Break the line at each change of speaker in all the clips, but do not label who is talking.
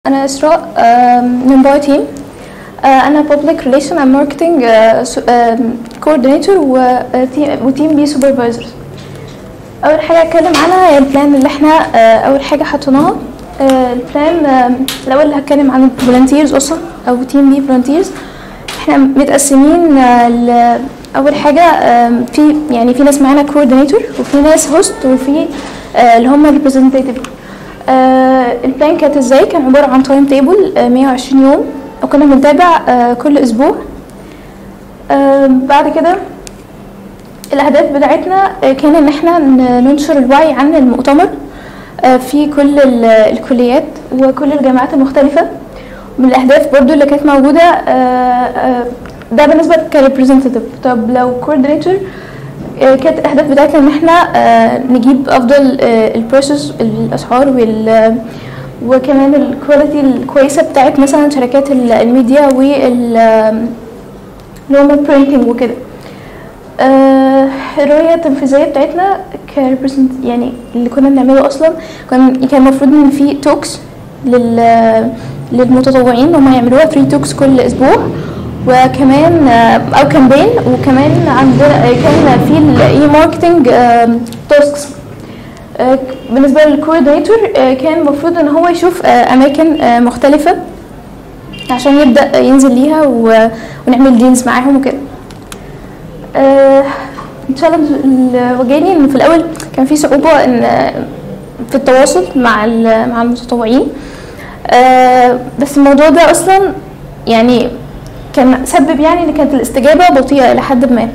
أنا إسراء آم، من باي تيم آه، أنا Public Relation and Marketing آه، سو- آم، Coordinator وتيم وتيم بي Supervisors أول حاجة أتكلم عنها هي البلان اللي احنا آه، أول حاجة حطيناها آه، البلان آم، الأول اللي هتكلم عن الفولنتيرز أصلا أو تيم بي فولنتيرز احنا متقسمين آه، ل- أول حاجة آم، في يعني في ناس معانا Coordinator وفي ناس Host وفي آه، اللي هم Representative آه، البلان كانت ازاي كان عبارة عن تايم تيبل 120 يوم وكنا بنتابع آه، كل اسبوع آه، بعد كده الاهداف بتاعتنا آه، كان ان احنا ن- ننشر الوعي عن المؤتمر آه، في كل ال- الكليات وكل الجامعات المختلفة من الاهداف برضو اللي كانت موجودة آه، آه، ده بالنسبة كريبريزنتيف طب لو كوردينيتور كانت الاهداف بتاعتنا ان احنا آه، نجيب افضل البروسيس الاسعار وال وكمان الكواليتي الكويسه بتاعت مثلا شركات ال- الميديا وال اللي هم البرينتنج وكده آه، الرؤية التنفيذية بتاعتنا كريبريزنت يعني اللي كنا بنعمله أصلا كان كان المفروض إن في توكس لل للمتطوعين إن هم يعملوها فري توكس كل أسبوع وكمان آه، أو كامبين وكمان عندنا آه، كان في الإي ماركتنج تاسكس بالنسبة للكوردينيتور كان المفروض إن هو يشوف آه، أماكن آه، مختلفة عشان يبدأ ينزل ليها و- ونعمل ديلز معاهم وكده آه، التشالنج اللي واجهني ان في الاول كان في صعوبه ان في التواصل مع ال- مع المتطوعين آه، بس الموضوع ده اصلا يعني كان سبب يعني ان كانت الاستجابه بطيئه الى حد ما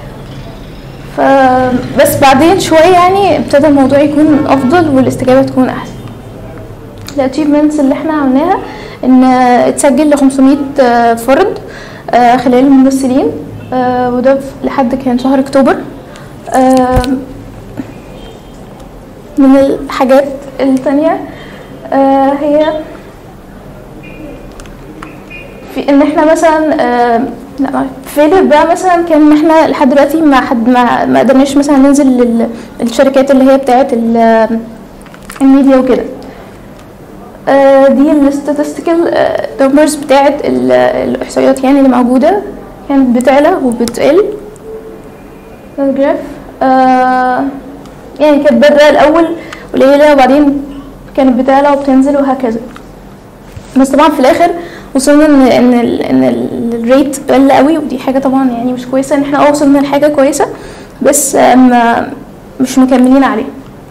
فبس بعدين شويه يعني ابتدى الموضوع يكون افضل والاستجابه تكون احسن الاتشيفمنتس اللي احنا عملناها ان اتسجل ل 500 فرد آه، خلال الممثلين آه، وده في- لحد كان شهر اكتوبر آه، من الحاجات التانية آه، هي في ان احنا مثلا آه، لا ما- فيلر بقى مثلا كان ان احنا لحد دلوقتي ما حد ما ما قدرناش مثلا ننزل لل- للشركات اللي هي بتاعت ال- الميديا وكده آه، دي الستاتستيكال نمبرز بتاعت ال- الاحصائيات يعني اللي موجوده كانت بتعلى وبتقل ده الجراف آه، يعني كانت بادئه الاول قليله وبعدين كانت بتعلى وبتنزل وهكذا بس طبعا في الاخر وصلنا ان ان ال- ان ال- الريت قل قوي ودي حاجه طبعا يعني مش كويسه ان احنا اه وصلنا لحاجه كويسه بس آه، ما مش مكملين عليها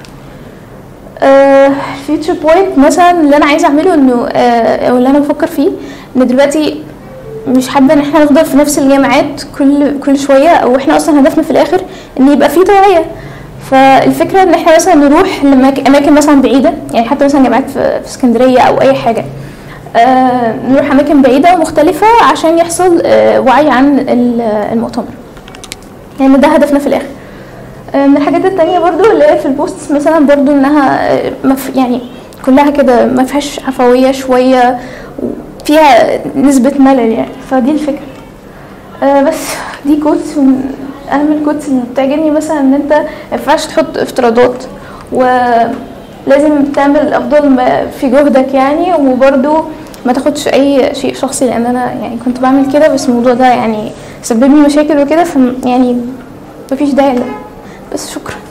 الفيوتشر بوينت مثلا اللي انا عايزه اعمله انه آه، او اللي انا بفكر فيه ان دلوقتي مش حابه ان احنا نفضل في نفس الجامعات كل كل شويه او احنا اصلا هدفنا في الاخر ان يبقى في توعيه فالفكره ان احنا مثلا نروح لاماكن مثلا بعيده يعني حتى مثلا جامعات في في اسكندريه او اي حاجه آه، نروح اماكن بعيده ومختلفه عشان يحصل آه، وعي عن ال- المؤتمر يعني ده هدفنا في الاخر آه، من الحاجات التانية برضو اللي هي في البوستس مثلا برضو انها آه، مف يعني كلها كده ما فيهاش عفوية شوية فيها نسبة ملل يعني فدي الفكرة آه، بس دي كوتس من اهم الكوتس اللي بتعجبني مثلا ان انت ما ينفعش تحط افتراضات ولازم تعمل افضل ما في جهدك يعني وبرضو ما تاخدش اي شيء شخصي لان انا يعني كنت بعمل كده بس الموضوع ده يعني سبب لي مشاكل وكده ف يعني مفيش داعي له بس شكرا